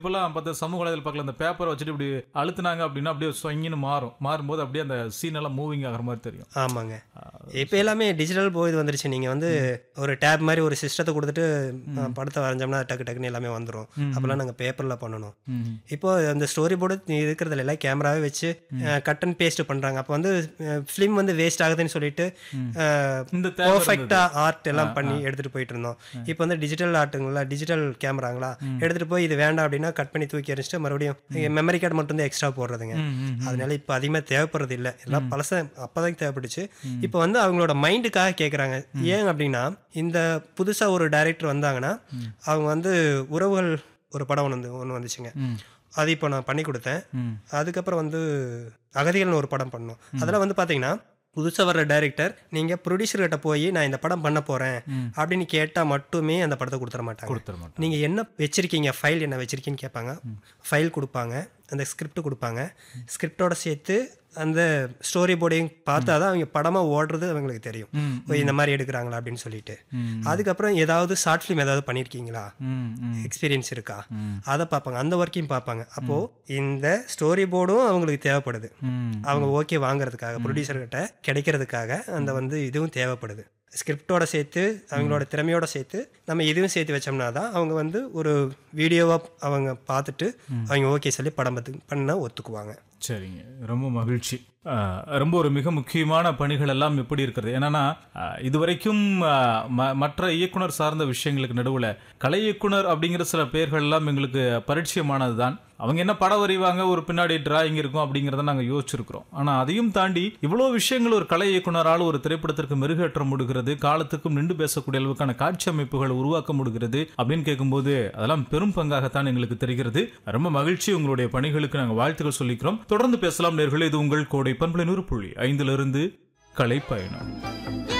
இப்பெல்லாம் பார்த்த சமூக வலைதள பக்கத்தில் அந்த பேப்பரை வச்சுட்டு இப்படி அழுத்துனாங்க அப்படின்னா அப்படியே சொங்கின்னு மாறும் மாறும்போது அப்படியே அந்த சீன் எல்லாம் மூவிங் ஆகிற மாதிரி தெரியும் ஆமாங்க இப்போ எல்லாமே டிஜிட்டல் போய் வந்துருச்சு நீங்கள் வந்து ஒரு டேப் மாதிரி ஒரு சிஸ்டத்தை கொடுத்துட்டு அஹ், படத்தை வரைஞ்சோம்னா டக்கு டக்குன்னு எல்லாமே வந்துடும் அப்போல்லாம் நாங்கள் பேப்பரில் பண்ணணும் ம். இப்போ அந்த ஸ்டோரி போர்டு இருக்கிறதுல எல்லாம் கேமராவே வச்சு கட் அண்ட் பேஸ்ட் பண்ணுறாங்க அப்போ வந்து ஃபிலிம் வந்து வேஸ்ட் ஆகுதுன்னு சொல்லிட்டு இந்த தேவை பர்ஃபெக்டாக ஆர்ட் எல்லாம் பண்ணி எடுத்துகிட்டு போயிட்டு இருந்தோம் இப்போ வந்து டிஜிட்டல் ஆர்ட்டுங்களா டிஜிட்டல் கேமராங்களா எடுத்துகிட்டு போய் இது வேண்டாம் அப்படின்னா கட் பண்ணி தூக்கி எறிஞ்சிட்டு மறுபடியும் மெமரி கார்டு மட்டும் தான் எக்ஸ்ட்ரா போடுறதுங்க ம், ம். அதனால இப்போ அதிகமாக தேவைப்படுறது இல்லை எல்லாம் பழச அப்போதான் தேவைப்பட்டுச்சு இப்போ வந்து அவங்களோட மைண்டுக்காக கேட்குறாங்க ஏன் அப்படின்னா இந்த புதுசாக ஒரு டைரக்டர் வந்தாங்கன்னா அவங்க வந்து உறவுகள் ஒரு படம் ஒன்று வந்து ஒன்று வந்துச்சுங்க ம். அது இப்போ நான் பண்ணி கொடுத்தேன் ம். அதுக்கப்புறம் வந்து அகதிகள்னு ஒரு படம் பண்ணோம் அதெல்லாம் வந்து பார்த்தீங்கன்னா புதுசாக வர்ற டைரக்டர் நீங்கள் ப்ரொடியூசர்கிட்ட போய் நான் இந்த படம் பண்ண போகிறேன் அப்படின்னு கேட்டால் மட்டுமே அந்த படத்தை கொடுத்துட மாட்டாங்க கொடுத்துட மாட்டேன் நீங்கள் என்ன வச்சுருக்கீங்க ஃபைல் என்ன வச்சுருக்கீங்கன்னு கேட்பாங்க ஃபைல் கொடுப்பாங்க அந்த ஸ்கிரிப்ட் கொடுப்பாங்க ஸ்கிரிப்டோட சேர்த்து அந்த ஸ்டோரி போர்டையும் பார்த்தா தான் அவங்க படமாக ஓடுறது அவங்களுக்கு தெரியும் ம், ஓ, இந்த மாதிரி எடுக்கிறாங்களா அப்படின்னு சொல்லிட்டு ம். அதுக்கப்புறம் ஏதாவது ஷார்ட் ஃபிலிம் ஏதாவது பண்ணியிருக்கீங்களா ம், ம். எக்ஸ்பீரியன்ஸ் இருக்கா ம். அதை பார்ப்பாங்க அந்த ஒர்க்கையும் பார்ப்பாங்க அப்போது இந்த ஸ்டோரி போர்டும் அவங்களுக்கு தேவைப்படுது ம். அவங்க ஓகே வாங்குறதுக்காக ப்ரொடியூசர்கிட்ட கிடைக்கிறதுக்காக அந்த வந்து இதுவும் தேவைப்படுது ஸ்கிரிப்டோட சேர்த்து அவங்களோட திறமையோட சேர்த்து நம்ம இதுவும் சேர்த்து வச்சோம்னா தான் அவங்க வந்து ஒரு வீடியோவாக அவங்க பார்த்துட்டு அவங்க ஓகே சொல்லி படம் பார்த்து பண்ண ஒத்துக்குவாங்க சரிங்க ரொம்ப மகிழ்ச்சி ஆஹ், ரொம்ப ஒரு மிக முக்கியமான பணிகள் எல்லாம் எப்படி இருக்கிறது என்னன்னா ஆஹ், இதுவரைக்கும் ஆஹ், ம- மற்ற இயக்குனர் சார்ந்த விஷயங்களுக்கு நடுவுல கலை இயக்குனர் அப்படிங்கிற சில பெயர்கள் எல்லாம் எங்களுக்கு பரிச்சயமானது தான் அவங்க என்ன படம் வரைவாங்க ஒரு பின்னாடி டிராயிங் இருக்கும் அப்படிங்கிறத நாங்கள் யோசிச்சிருக்கிறோம் ஆனால் அதையும் தாண்டி இவ்வளோ விஷயங்கள் ஒரு கலை இயக்குனரால் ஒரு திரைப்படத்திற்கு மெருகேற்ற முடிகிறது காலத்துக்கும் நின்று பேசக்கூடிய அளவுக்கான காட்சி அமைப்புகளை உருவாக்க முடிகிறது அப்படின்னு கேட்கும்போது அதெல்லாம் பெரும் பங்காகத்தான் எங்களுக்கு தெரிகிறது ரொம்ப மகிழ்ச்சி உங்களுடைய பணிகளுக்கு நாங்கள் வாழ்த்துக்கள் சொல்லிக்கிறோம் தொடர்ந்து பேசலாம் நேர்களே இது உங்கள் கோடை பண்பலை நூறு புள்ளி ஐந்திலிருந்து கலை பயணம்